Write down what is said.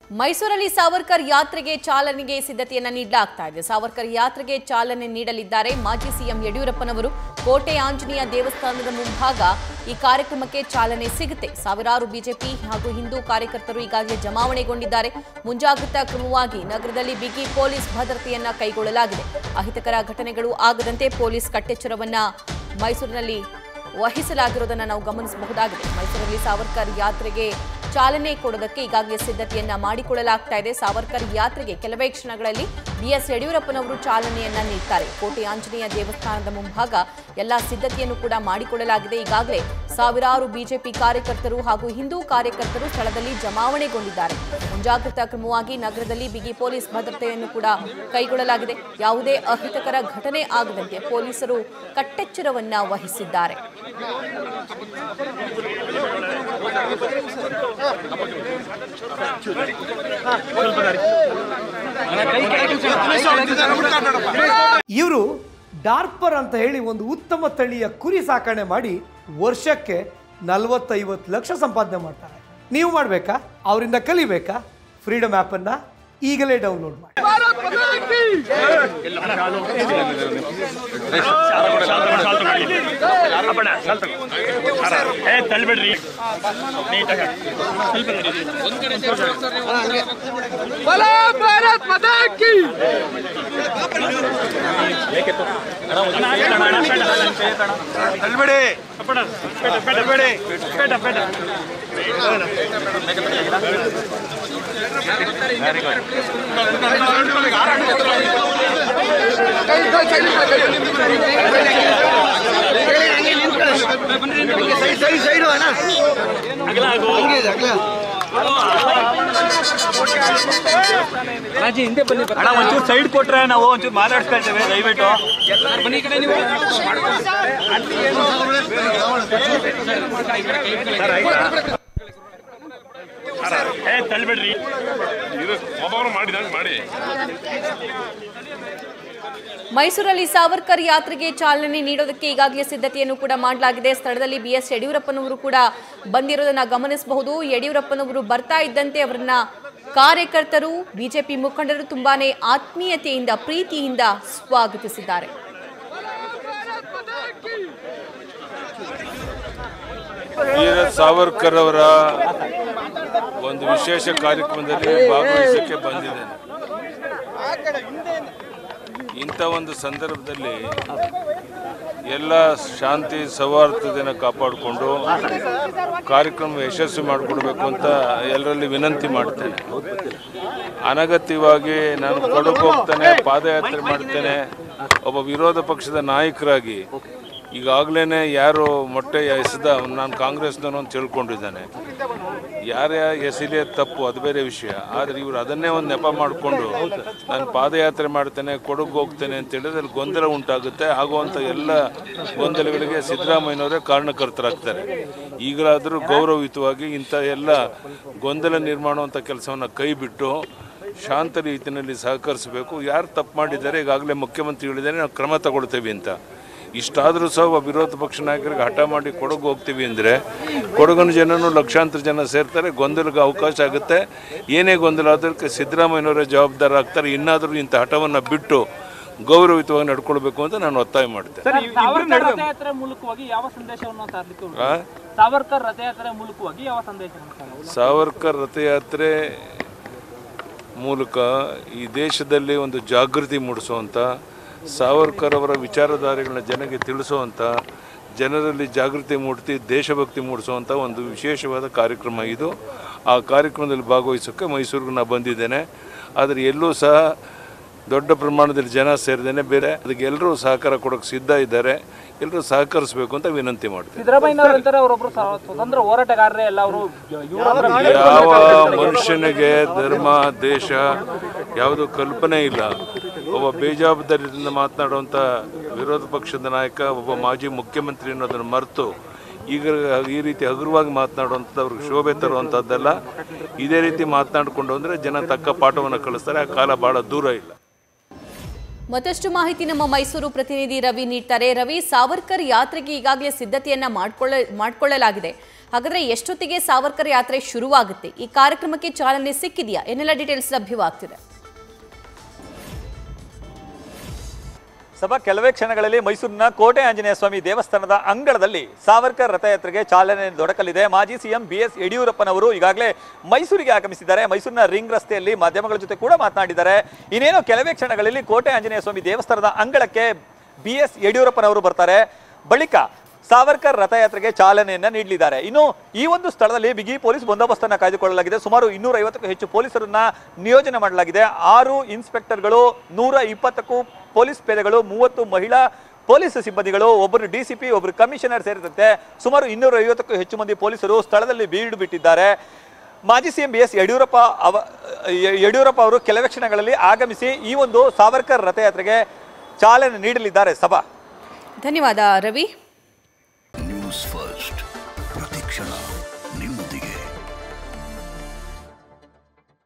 ಮೈಸೂರಲ್ಲಿ ಸಾವರ್ಕರ್ ಯಾತ್ರೆಗೆ ಚಾಲನೆಗೆ ಸಿದ್ಧತೆಯನ್ನ ನೀಡಲಾಗ್ತಾ ಇದೆ ಸಾವರ್ಕರ್ ಯಾತ್ರೆಗೆ ಚಾಲನೆ ನೀಡಲಿದ್ದಾರೆ ಮಾಜಿ ಸಿಎಂ ಯಡಿಯೂರಪ್ಪನವರು ಕೋಟೆ ಆಂಜನೇಯ ದೇವಸ್ಥಾನದ ಮುಂಭಾಗ ಈ ಕಾರ್ಯಕ್ರಮಕ್ಕೆ ಚಾಲನೆ ಸಿಗುತ್ತೆ ಸಾವಿರಾರು ಬಿಜೆಪಿ ಹಾಗೂ ಹಿಂದೂ ಕಾರ್ಯಕರ್ತರು ಈಗಾಗಲೇ ಜಮಾವಣೆಗೊಂಡಿದ್ದಾರೆ ಮುಂಜಾಗ್ರತಾ ಕ್ರಮವಾಗಿ ನಗರದಲ್ಲಿ ಬಿಗಿ ಪೊಲೀಸ್ ಭದ್ರತೆಯನ್ನ ಕೈಗೊಳ್ಳಲಾಗಿದೆ ಅಹಿತಕರ ಘಟನೆಗಳು ಆಗದಂತೆ ಪೊಲೀಸ್ ಕಟ್ಟೆಚ್ಚರವನ್ನ ಮೈಸೂರಿನಲ್ಲಿ ವಹಿಸಲಾಗಿರೋದನ್ನ ನಾವು ಗಮನಿಸಬಹುದಾಗಿದೆ ಮೈಸೂರಲ್ಲಿ ಸಾವರ್ಕರ್ ಯಾತ್ರೆಗೆ ಚಾಲನೆ ಕೊಡೋದಕ್ಕೆ ಈಗಾಗಲೇ ಸಿದ್ಧತೆಯನ್ನ ಮಾಡಿಕೊಳ್ಳಲಾಗ್ತಾ ಇದೆ ಸಾವರ್ಕರ್ ಯಾತ್ರೆಗೆ ಕೆಲವೇ ಕ್ಷಣಗಳಲ್ಲಿ ಬಿಎಸ್ ಯಡಿಯೂರಪ್ಪನವರು ಚಾಲನೆಯನ್ನ ನೀಡ್ತಾರೆ ಕೋಟೆ ಆಂಜನೇಯ ದೇವಸ್ಥಾನದ ಮುಂಭಾಗ ಎಲ್ಲಾ ಸಿದ್ಧತೆಯನ್ನು ಕೂಡ ಮಾಡಿಕೊಳ್ಳಲಾಗಿದೆ ಈಗಾಗಲೇ ಸಾವಿರಾರು ಬಿಜೆಪಿ ಕಾರ್ಯಕರ್ತರು ಹಾಗೂ ಹಿಂದೂ ಕಾರ್ಯಕರ್ತರು ಸ್ಥಳದಲ್ಲಿ ಜಮಾವಣೆಗೊಂಡಿದ್ದಾರೆ ಮುಂಜಾಗ್ರತಾ ಕ್ರಮವಾಗಿ ನಗರದಲ್ಲಿ ಬಿಗಿ ಪೊಲೀಸ್ ಭದ್ರತೆಯನ್ನು ಕೂಡ ಕೈಗೊಳ್ಳಲಾಗಿದೆ ಯಾವುದೇ ಅಹಿತಕರ ಘಟನೆ ಆಗದಂತೆ ಪೊಲೀಸರು ಕಟ್ಟೆಚ್ಚರವನ್ನ ವಹಿಸಿದ್ದಾರೆ ಇವರು ಡಾರ್ಪರ್ ಅಂತ ಹೇಳಿ ಒಂದು ಉತ್ತಮ ತಳಿಯ ಕುರಿ ಸಾಕಣೆ ಮಾಡಿ ವರ್ಷಕ್ಕೆ ನಲವತ್ತೈವತ್ತು ಲಕ್ಷ ಸಂಪಾದನೆ ಮಾಡ್ತಾರೆ ನೀವು ಮಾಡಬೇಕಾ ಅವರಿಂದ ಕಲಿಬೇಕಾ ಫ್ರೀಡಮ್ ಆ್ಯಪನ್ನು ಈಗಲೇ ಡೌನ್ಲೋಡ್ ಮಾಡಿ ಏ ತಳ್ಳಿಬಿಡ್ರಿ ನೀಟಾಗಿ बोला भारत माता की ತಳ್ಳಿಬಿಡಿ ತಳ್ಳಿಬಿಡಿ ಬೇಡ ಬೇಡ ಸೈಡ್ ಸೈಡ್ ಅಣ್ಣ ಅಗಲ ಆಗು ಅಣ್ಣ ಒಂಚೂರು ಸೈಡ್ ಕೊಟ್ರೆ ನಾವು ಒಂಚೂರು ಮಾತಾಡ್ಸ್ತಾ ಇದ್ದೇವೆ ದಯವಿಟ್ಟು ಏ ತಳ್ಳಿಬಿಡ್ರಿ ಇದು ಒಬ್ಬೊಬ್ರು ಮಾಡಿದಂಗೆ ಮಾಡಿ ಮೈಸೂರಲ್ಲಿ ಸಾವರ್ಕರ್ ಯಾತ್ರೆಗೆ ಚಾಲನೆ ನೀಡೋದಕ್ಕೆ ಈಗಾಗಲೇ ಸಿದ್ಧತೆಯನ್ನು ಕೂಡ ಮಾಡಲಾಗಿದೆ ಸ್ಥಳದಲ್ಲಿ ಬಿಎಸ್ ಯಡಿಯೂರಪ್ಪನವರು ಕೂಡ ಬಂದಿರೋದನ್ನ ಗಮನಿಸಬಹುದು ಯಡಿಯೂರಪ್ಪನವರು ಬರ್ತಾ ಇದ್ದಂತೆ ಅವರನ್ನ ಕಾರ್ಯಕರ್ತರು ಬಿಜೆಪಿ ಮುಖಂಡರು ತುಂಬಾನೇ ಆತ್ಮೀಯತೆಯಿಂದ ಪ್ರೀತಿಯಿಂದ ಸ್ವಾಗತಿಸಿದ್ದಾರೆ ವೀರ ಸಾವರ್ಕರ್ ಅವರ ಒಂದು ವಿಶೇಷ ಕಾರ್ಯಕ್ರಮದಲ್ಲಿ ಭಾಗವಹಿಸಕ್ಕೆ ಬಂದಿದ್ದೇನೆ ಇಂಥ ಒಂದು ಸಂದರ್ಭದಲ್ಲಿ ಎಲ್ಲ ಶಾಂತಿ ಸೌಹಾರ್ದತೆಯನ್ನು ಕಾಪಾಡಿಕೊಂಡು ಕಾರ್ಯಕ್ರಮ ಯಶಸ್ವಿ ಮಾಡಿಕೊಡ್ಬೇಕು ಅಂತ ಎಲ್ಲರಲ್ಲಿ ವಿನಂತಿ ಮಾಡ್ತೇನೆ ಅನಗತ್ಯವಾಗಿ ನಾನು ಕೊಡಗು ಹೋಗ್ತೇನೆ ಪಾದಯಾತ್ರೆ ಮಾಡ್ತೇನೆ ಒಬ್ಬ ವಿರೋಧ ಪಕ್ಷದ ನಾಯಕರಾಗಿ ಈಗಾಗಲೇ ಯಾರು ಮೊಟ್ಟೆ ಎಸೆದ ನಾನು ಕಾಂಗ್ರೆಸ್ನವನು ಅಂತ ತಿಳ್ಕೊಂಡಿದ್ದಾನೆ ಯಾರೇ ಎಸಿಲಿಯ ತಪ್ಪು ಅದು ಬೇರೆ ವಿಷಯ ಆದರೆ ಇವರು ಅದನ್ನೇ ಒಂದು ನೆಪ ಮಾಡಿಕೊಂಡು ನಾನು ಪಾದಯಾತ್ರೆ ಮಾಡ್ತೇನೆ ಕೊಡಗು ಹೋಗ್ತೇನೆ ಅಂತ ಹೇಳಿದ್ರೆ ಅಲ್ಲಿ ಗೊಂದಲ ಉಂಟಾಗುತ್ತೆ ಆಗುವಂಥ ಎಲ್ಲ ಗೊಂದಲಗಳಿಗೆ ಸಿದ್ದರಾಮಯ್ಯನವರೇ ಕಾರಣಕರ್ತರಾಗ್ತಾರೆ ಈಗಲಾದರೂ ಗೌರವಯುತವಾಗಿ ಇಂಥ ಎಲ್ಲ ಗೊಂದಲ ನಿರ್ಮಾಣವಂಥ ಕೆಲಸವನ್ನು ಕೈ ಬಿಟ್ಟು ಶಾಂತ ರೀತಿಯಲ್ಲಿ ಸಹಕರಿಸಬೇಕು ಯಾರು ತಪ್ಪು ಮಾಡಿದ್ದಾರೆ ಈಗಾಗಲೇ ಮುಖ್ಯಮಂತ್ರಿ ಹೇಳಿದ್ದಾರೆ ನಾವು ಕ್ರಮ ತಗೊಳ್ತೇವೆ ಅಂತ ಇಷ್ಟಾದರೂ ಸಹ ಒಬ್ಬ ವಿರೋಧ ಪಕ್ಷ ನಾಯಕರಿಗೆ ಹಠ ಮಾಡಿ ಕೊಡಗು ಹೋಗ್ತೀವಿ ಅಂದರೆ ಕೊಡಗಿನ ಜನನು ಲಕ್ಷಾಂತರ ಜನ ಸೇರ್ತಾರೆ ಗೊಂದಲಕ್ಕೆ ಅವಕಾಶ ಆಗುತ್ತೆ ಏನೇ ಗೊಂದಲ ಅದಕ್ಕೆ ಸಿದ್ದರಾಮಯ್ಯನವರೇ ಜವಾಬ್ದಾರ ಆಗ್ತಾರೆ ಇನ್ನಾದರೂ ಇಂಥ ಹಠವನ್ನು ಬಿಟ್ಟು ಗೌರವಯುತವಾಗಿ ನಡ್ಕೊಳ್ಬೇಕು ಅಂತ ನಾನು ಒತ್ತಾಯ ಮಾಡ್ತೇನೆ ಸಾವರ್ಕರ್ ರಥಯಾತ್ರೆ ಮೂಲಕವಾಗಿ ಯಾವ ಸಂದೇಶವನ್ನು ಸಾರಲಿಕ್ಕೆ ಆ? ಸಾವರ್ಕರ್ ರಥಯಾತ್ರೆ ಮೂಲಕವಾಗಿ ಯಾವ ಸಂದೇಶವನ್ನು ಸಾರಲಿಕ್ಕೆ ಸಾವರ್ಕರ್ ರಥಯಾತ್ರೆ ಮೂಲಕ ಈ ದೇಶದಲ್ಲಿ ಒಂದು ಜಾಗೃತಿ ಮೂಡಿಸುವಂಥ ಸಾವರ್ಕರ್ ಅವರ ವಿಚಾರಧಾರೆಗಳನ್ನ ಜನಕ್ಕೆ ತಿಳಿಸುವಂಥ ಜನರಲ್ಲಿ ಜಾಗೃತಿ ಮೂಡಿಸಿ ದೇಶಭಕ್ತಿ ಮೂಡಿಸುವಂಥ ಒಂದು ವಿಶೇಷವಾದ ಕಾರ್ಯಕ್ರಮ ಇದು ಆ ಕಾರ್ಯಕ್ರಮದಲ್ಲಿ ಭಾಗವಹಿಸೋಕ್ಕೆ ಮೈಸೂರಿಗೆ ನಾನು ಬಂದಿದ್ದೇನೆ ಆದರೆ ಎಲ್ಲೂ ಸಹ ದೊಡ್ಡ ಪ್ರಮಾಣದಲ್ಲಿ ಜನ ಸೇರಿದ್ದೇನೆ ಬೇರೆ ಅದಕ್ಕೆ ಎಲ್ಲರೂ ಸಹಕಾರ ಕೊಡೋಕ್ಕೆ ಸಿದ್ಧ ಇದ್ದಾರೆ ಎಲ್ಲರೂ ಸಹಕರಿಸಬೇಕು ಅಂತ ವಿನಂತಿ ಮಾಡ್ತೀನಿ ಸಿದ್ದರಾಮಯ್ಯನವರಂತಾರೆ ಅವರೊಬ್ರು ಸ್ವ- ಸ್ವತಂತ್ರ ಹೋರಾಟಗಾರರೇ ಎಲ್ಲ ಅವರು ಯಾವ ಮನುಷ್ಯನಿಗೆ ಧರ್ಮ ದೇಶ ಯಾವುದು ಕಲ್ಪನೆ ಇಲ್ಲ ಒಬ್ಬ ಬೇಜವಾಬ್ದಾರಿಯಿಂದ ಮಾತನಾಡುವಂಥ ವಿರೋಧ ಪಕ್ಷದ ನಾಯಕ ಒಬ್ಬ ಮಾಜಿ ಮುಖ್ಯಮಂತ್ರಿ ಅನ್ನೋದನ್ನು ಮರೆತು ಈಗ ಈ ರೀತಿ ಹಗುರವಾಗಿ ಮಾತನಾಡುವಂಥದ್ದು ಅವ್ರಿಗೆ ಶೋಭೆ ತರುವಂಥದ್ದಲ್ಲ ಇದೇ ರೀತಿ ಮಾತನಾಡಿಕೊಂಡು ಅಂದರೆ ಜನ ತಕ್ಕ ಪಾಠವನ್ನು ಕಳಿಸ್ತಾರೆ ಆ ಕಾಲ ಭಾಳ ದೂರ ಇಲ್ಲ ಮತ್ತಷ್ಟು ಮಾಹಿತಿ ನಮ್ಮ ಮೈಸೂರು ಪ್ರತಿನಿಧಿ ರವಿ ನೀಡ್ತಾರೆ ರವಿ ಸಾವರ್ಕರ್ ಯಾತ್ರೆಗೆ ಈಗಾಗಲೇ ಸಿದ್ಧತೆಯನ್ನ ಮಾಡ್ಕೊಳ್ಳ ಮಾಡ್ಕೊಳ್ಳಲಾಗಿದೆ ಹಾಗಾದ್ರೆ ಎಷ್ಟೊತ್ತಿಗೆ ಸಾವರ್ಕರ್ ಯಾತ್ರೆ ಶುರುವಾಗುತ್ತೆ ಈ ಕಾರ್ಯಕ್ರಮಕ್ಕೆ ಚಾಲನೆ ಸಿಕ್ಕಿದೆಯಾ ಏನೆಲ್ಲ ಡೀಟೇಲ್ಸ್ ಲಭ್ಯವಾಗ್ತಿದೆ ಸಭಾ ಕೆಲವೇ ಕ್ಷಣಗಳಲ್ಲಿ ಮೈಸೂರಿನ ಕೋಟೆ ಆಂಜನೇಯ ಸ್ವಾಮಿ ದೇವಸ್ಥಾನದ ಅಂಗಳದಲ್ಲಿ ಸಾವರ್ಕರ್ ರಥಯಾತ್ರೆಗೆ ಚಾಲನೆ ದೊರಕಲಿದೆ ಮಾಜಿ ಸಿಎಂ ಬಿ ಎಸ್ ಯಡಿಯೂರಪ್ಪನವರು ಈಗಾಗಲೇ ಮೈಸೂರಿಗೆ ಆಗಮಿಸಿದ್ದಾರೆ ಮೈಸೂರಿನ ರಿಂಗ್ ರಸ್ತೆಯಲ್ಲಿ ಮಾಧ್ಯಮಗಳ ಜೊತೆ ಕೂಡ ಮಾತನಾಡಿದ್ದಾರೆ ಇನ್ನೇನು ಕೆಲವೇ ಕ್ಷಣಗಳಲ್ಲಿ ಕೋಟೆ ಆಂಜನೇಯ ಸ್ವಾಮಿ ದೇವಸ್ಥಾನದ ಅಂಗಳಕ್ಕೆ ಬಿ ಎಸ್ ಯಡಿಯೂರಪ್ಪನವರು ಬರ್ತಾರೆ ಬಳಿಕ ಸಾವರ್ಕರ್ ರಥಯಾತ್ರೆಗೆ ಚಾಲನೆಯನ್ನ ನೀಡಲಿದ್ದಾರೆ ಇನ್ನು ಈ ಒಂದು ಸ್ಥಳದಲ್ಲಿ ಬಿಗಿ ಪೊಲೀಸ್ ಬಂದೋಬಸ್ತನ್ನ ಕಾಯ್ದುಕೊಳ್ಳಲಾಗಿದೆ ಸುಮಾರು ಇನ್ನೂರ ಐವತ್ತಕ್ಕೂ ಹೆಚ್ಚು ಪೊಲೀಸರನ್ನ ನಿಯೋಜನೆ ಮಾಡಲಾಗಿದೆ ಆರು ಇನ್ಸ್ಪೆಕ್ಟರ್ಗಳು ನೂರ ಇಪ್ಪತ್ತಕ್ಕೂ ಪೊಲೀಸ್ ಪೇದೆಗಳು ಮೂವತ್ತು ಮಹಿಳಾ ಪೊಲೀಸ್ ಸಿಬ್ಬಂದಿಗಳು ಒಬ್ಬರು ಡಿಸಿಪಿ ಒಬ್ಬರು ಕಮಿಷನರ್ ಸೇರಿದಂತೆ ಸುಮಾರು ಇನ್ನೂರ ಐವತ್ತಕ್ಕೂ ಹೆಚ್ಚು ಮಂದಿ ಪೊಲೀಸರು ಸ್ಥಳದಲ್ಲಿ ಬೀಡು ಬಿಟ್ಟಿದ್ದಾರೆ ಮಾಜಿ ಸಿಎಂ ಬಿ ಎಸ್ ಯಡಿಯೂರಪ್ಪ ಅವ ಯ- ಯಡಿಯೂರಪ್ಪ ಅವರು ಕೆಲವೇ ಕ್ಷಣಗಳಲ್ಲಿ ಆಗಮಿಸಿ ಈ ಒಂದು ಸಾವರ್ಕರ್ ರಥಯಾತ್ರೆಗೆ ಚಾಲನೆ ನೀಡಲಿದ್ದಾರೆ ಸಭಾ ಧನ್ಯವಾದ ರವಿ ನ್ಯೂಸ್ ಫಸ್ಟ್